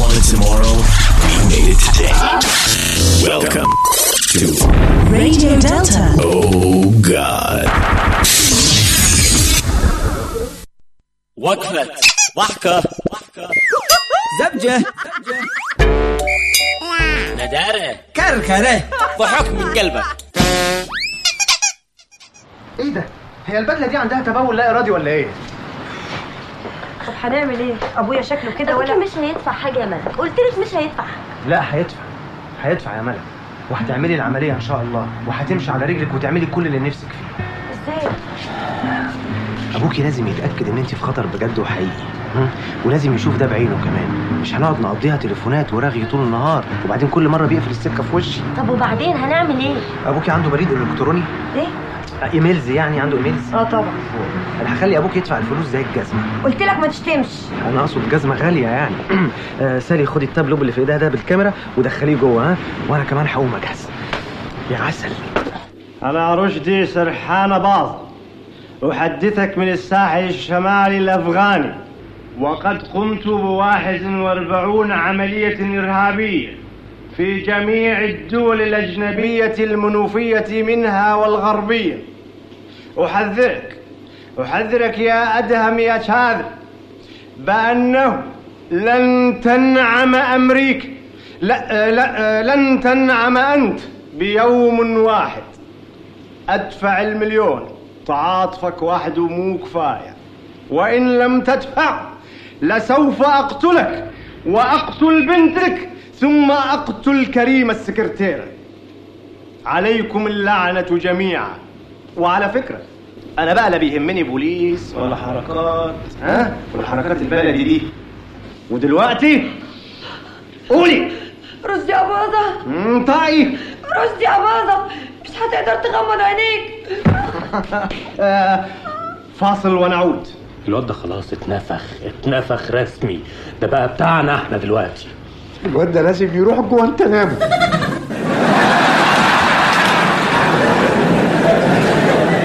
wanted tomorrow, we made it today. Welcome to Radio Delta. Oh God. وقفة ضحكة زبجة ندارة كركرة ضحك من قلبك ايه ده؟ هي البدله دي عندها تبول لا ارادي ولا ايه؟ طب هنعمل ايه؟ ابويا شكله كده ابوكي ولا مش هيدفع حاجه يا ملك قلت لك مش هيدفع حاجه لا هيدفع هيدفع يا ملك وهتعملي العمليه ان شاء الله وهتمشي على رجلك وتعملي كل اللي نفسك فيه ازاي؟ ابوكي لازم يتاكد ان انت في خطر بجد وحقيقي م? ولازم يشوف ده بعينه كمان مش هنقعد نقضيها تليفونات ورغي طول النهار وبعدين كل مره بيقفل السكه في وشي طب وبعدين هنعمل ايه؟ ابوكي عنده بريد الكتروني ايه؟ آه، ايميلز يعني عنده ايميلز اه طبعا انا هخلي ابوك يدفع الفلوس زي الجزمه قلت لك ما تشتمش انا اقصد جزمه غاليه يعني آه سالي خدي التابلوب اللي في ايديها ده بالكاميرا ودخليه جوه ها وانا كمان هقوم اجهز يا عسل أنا رشدي سرحان باظ أحدثك من الساحل الشمالي الأفغاني وقد قمت بواحد واربعون عملية إرهابية في جميع الدول الأجنبية المنوفية منها والغربية أحذرك أحذرك يا أدهم يا شاذ بأنه لن تنعم أمريكا لا, لا لن تنعم أنت بيوم واحد أدفع المليون تعاطفك وحده مو كفاية وإن لم تدفع لسوف أقتلك وأقتل بنتك ثم أقتل كريم السكرتيرة عليكم اللعنة جميعا وعلى فكرة أنا بقى لا بيهمني بوليس ولا حركات ها والحركات البلدي دي ودلوقتي قولي رشدي يا باظة انطقي رشدي يا باظة مش هتقدر تغمض عينيك آه، فاصل ونعود الواد ده خلاص اتنفخ اتنفخ رسمي ده بقى بتاعنا احنا دلوقتي الواد ده لازم يروح جوانتنامو